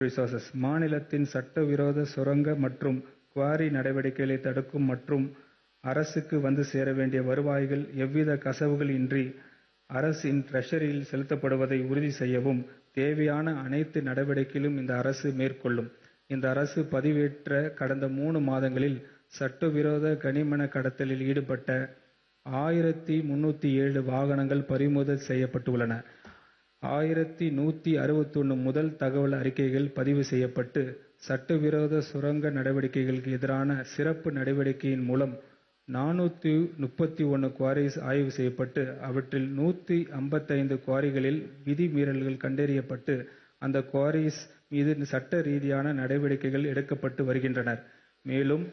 Resources மாநிலத்தின் சட்டவிரோத சுரங்க மற்றும் குவாரி நடவடிக்கைகளை தடுக்கும் மற்றும் அரசுக்கு வந்து சேர வேண்டிய வருவாய்கள் எவ்வித கசவுகள் இன்றி அரசின் ட்ரெஷரியில் செலுத்தப்படுவதை உறுதி செய்யவும் தேவையான அனைத்து நடவடிக்கைகளும் இந்த அரசு மேற்கொள்ளும் இந்த அரசு பதிவேற்ற கடந்த மூணு மாதங்களில் சட்டவிரோத கனிமண கடத்தலில் ஈடுபட்ட ஆயிரத்தி முன்னூத்தி ஏழு வாகனங்கள் பறிமுதல் செய்யப்பட்டுள்ளன ஆயிரத்தி நூத்தி அறுபத்தொன்னு முதல் தகவல் அறிக்கைகள் பதிவு செய்யப்பட்டு சட்டவிரோத சுரங்க நடவடிக்கைகளுக்கு எதிரான சிறப்பு நடவடிக்கையின் மூலம் நானூத்தி முப்பத்தி ஒன்னு குவாரிஸ் ஆய்வு செய்யப்பட்டு அவற்றில் நூத்தி ஐம்பத்தைந்து குவாரிகளில் விதி மீறல்கள் கண்டறியப்பட்டு அந்த குவாரிஸ் மீது சட்ட ரீதியான நடவடிக்கைகள் எடுக்கப்பட்டு வருகின்றன மேலும்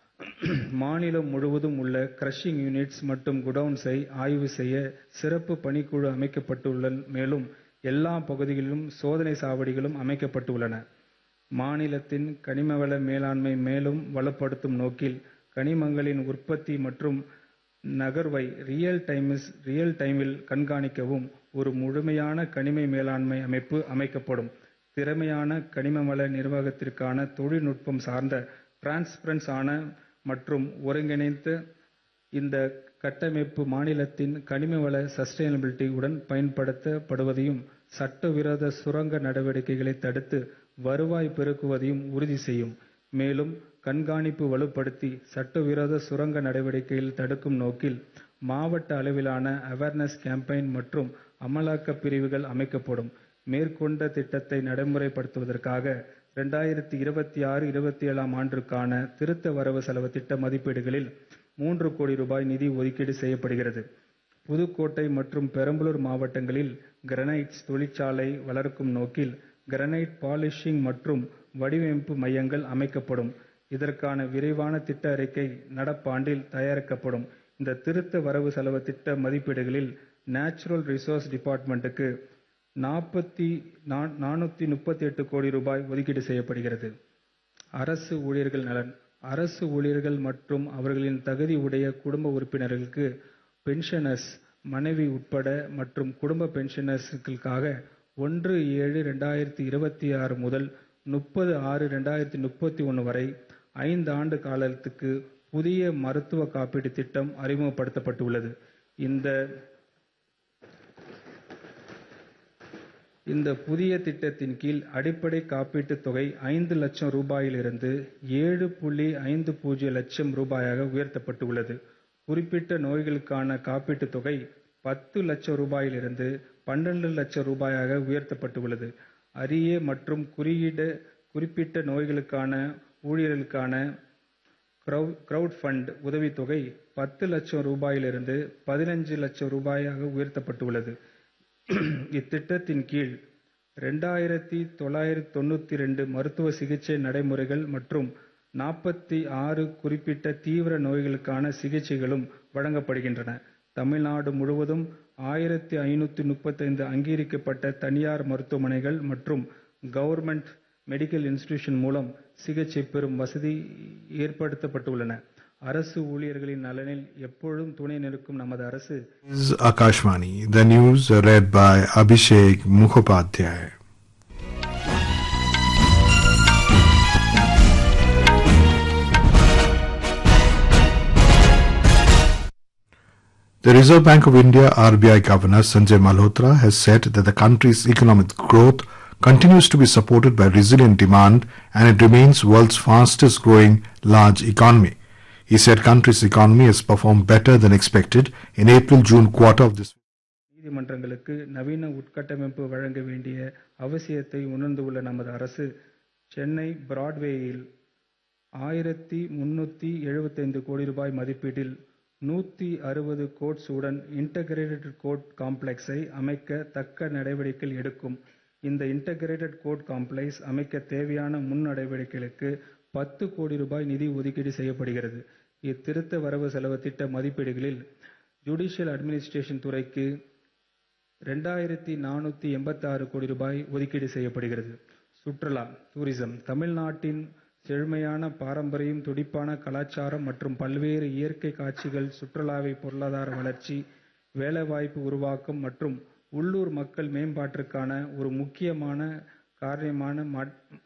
மாநிலம் முழுவதும் உள்ள கிரஷிங் யூனிட்ஸ் மற்றும் குடவுன்ஸை ஆய்வு செய்ய சிறப்பு பணிக்குழு அமைக்கப்பட்டுள்ள மேலும் எல்லா பகுதிகளிலும் சோதனை சாவடிகளும் அமைக்கப்பட்டுள்ளன மாநிலத்தின் கனிமவள மேலாண்மை மேலும் வலுப்படுத்தும் நோக்கில் கனிமங்களின் உற்பத்தி மற்றும் நகர்வை ரியல் டைமிஸ் ரியல் டைமில் கண்காணிக்கவும் ஒரு முழுமையான கனிம மேலாண்மை அமைப்பு அமைக்கப்படும் திறமையான கனிமவள நிர்வாகத்திற்கான தொழில்நுட்பம் சார்ந்த டிரான்ஸ்பரன்ஸ் ஆன மற்றும் ஒருங்கிணைந்த இந்த கட்டமைப்பு மாநிலத்தின் கனிமவள சஸ்டைனபிலிட்டி உடன் பயன்படுத்தப்படுவதையும் சட்டவிரோத சுரங்க நடவடிக்கைகளை தடுத்து வருவாய் பெருக்குவதையும் உறுதி செய்யும் மேலும் கண்காணிப்பு வலுப்படுத்தி சட்டவிரோத சுரங்க நடவடிக்கைகள் தடுக்கும் நோக்கில் மாவட்ட அளவிலான அவேர்னஸ் கேம்பெயின் மற்றும் அமலாக்க பிரிவுகள் அமைக்கப்படும் மேற்கொண்ட திட்டத்தை நடைமுறைப்படுத்துவதற்காக ரெண்டாயிரத்தி இருபத்தி ஆறு இருபத்தி ஏழாம் ஆண்டிற்கான திருத்த வரவு செலவு திட்ட மதிப்பீடுகளில் மூன்று கோடி ரூபாய் நிதி ஒதுக்கீடு செய்யப்படுகிறது புதுக்கோட்டை மற்றும் பெரம்பலூர் மாவட்டங்களில் கிரனைட்ஸ் தொழிற்சாலை வளர்க்கும் நோக்கில் கிரனைட் பாலிஷிங் மற்றும் வடிவமைப்பு மையங்கள் அமைக்கப்படும் இதற்கான விரைவான திட்ட அறிக்கை நடப்பாண்டில் தயாரிக்கப்படும் இந்த திருத்த வரவு செலவு திட்ட மதிப்பீடுகளில் நேச்சுரல் ரிசோர்ஸ் டிபார்ட்மெண்ட்டுக்கு நாற்பத்தி நானூத்தி முப்பத்தி எட்டு கோடி ரூபாய் ஒதுக்கீடு செய்யப்படுகிறது அரசு ஊழியர்கள் நலன் அரசு ஊழியர்கள் மற்றும் அவர்களின் தகுதி உடைய குடும்ப உறுப்பினர்களுக்கு பென்ஷனர்ஸ் மனைவி உட்பட மற்றும் குடும்ப பென்ஷனர்ஸுக்காக ஒன்று ஏழு ரெண்டாயிரத்தி இருபத்தி ஆறு முதல் முப்பது ஆறு ரெண்டாயிரத்தி முப்பத்தி ஒன்று வரை ஐந்து ஆண்டு காலத்துக்கு புதிய மருத்துவ காப்பீடு திட்டம் அறிமுகப்படுத்தப்பட்டுள்ளது இந்த இந்த புதிய திட்டத்தின் கீழ் அடிப்படை காப்பீட்டுத் தொகை ஐந்து லட்சம் ரூபாயிலிருந்து ஏழு புள்ளி ஐந்து பூஜ்ஜியம் லட்சம் ரூபாயாக உயர்த்தப்பட்டுள்ளது குறிப்பிட்ட நோய்களுக்கான காப்பீட்டுத் தொகை பத்து லட்சம் ரூபாயிலிருந்து பன்னெண்டு லட்சம் ரூபாயாக உயர்த்தப்பட்டுள்ளது அரிய மற்றும் குறியீட குறிப்பிட்ட நோய்களுக்கான ஊழியர்களுக்கான கிரவுட் ஃபண்ட் உதவித்தொகை பத்து லட்சம் ரூபாயிலிருந்து பதினஞ்சு லட்சம் ரூபாயாக உயர்த்தப்பட்டுள்ளது இத்திட்டத்தின் கீழ் ரெண்டாயிரத்தி தொள்ளாயிரத்தி தொண்ணூத்தி ரெண்டு மருத்துவ சிகிச்சை நடைமுறைகள் மற்றும் நாற்பத்தி ஆறு குறிப்பிட்ட தீவிர நோய்களுக்கான சிகிச்சைகளும் வழங்கப்படுகின்றன தமிழ்நாடு முழுவதும் ஆயிரத்தி ஐநூத்தி முப்பத்தைந்து அங்கீகரிக்கப்பட்ட தனியார் மருத்துவமனைகள் மற்றும் கவர்மெண்ட் மெடிக்கல் இன்ஸ்டிடியூஷன் மூலம் சிகிச்சை பெறும் வசதி ஏற்படுத்தப்பட்டுள்ளன அரசு ஊழியர்களின் நலனில் எப்பொழுதும் துணை நிற்கும் நமது அரசு is Akashvani. The news read by Abhishek Mukhopadhyay. The Reserve Bank of India RBI Governor Sanjay Malhotra has said that the country's economic growth continues to be supported by resilient demand and it remains world's fastest growing large economy. He said country's economy has performed better than expected in April-June quarter of this நீதிமன்றங்களுக்கு நவீன உட்கட்டமைப்பு வழங்க வேண்டிய அவசியத்தை உணர்ந்துள்ள நமது அரசு சென்னை பிராட்வேயில் ஆயிரத்தி முன்னூத்தி எழுபத்தைந்து கோடி ரூபாய் மதிப்பீட்டில் நூத்தி அறுபது கோட்ஸ் உடன் இன்டகிரேட்டட் கோர்ட் காம்ப்ளெக்ஸை அமைக்க தக்க நடவடிக்கைகள் எடுக்கும் இந்த இன்டகிரேட்டட் கோர்ட் காம்ப்ளெக்ஸ் அமைக்க தேவையான முன் நடவடிக்கைகளுக்கு பத்து கோடி ரூபாய் நிதி ஒதுக்கீடு செய்யப்படுகிறது இத்திருத்த வரவு செலவு திட்ட மதிப்பீடுகளில் ஜுடிஷியல் அட்மினிஸ்ட்ரேஷன் துறைக்கு ரெண்டாயிரத்தி நானூத்தி எண்பத்தி ஆறு கோடி ரூபாய் ஒதுக்கீடு செய்யப்படுகிறது சுற்றுலா டூரிசம் தமிழ்நாட்டின் செழுமையான பாரம்பரியம் துடிப்பான கலாச்சாரம் மற்றும் பல்வேறு இயற்கை காட்சிகள் சுற்றுலாவை பொருளாதார வளர்ச்சி வேலைவாய்ப்பு உருவாக்கம் மற்றும் உள்ளூர் மக்கள் மேம்பாட்டிற்கான ஒரு முக்கியமான காரணமான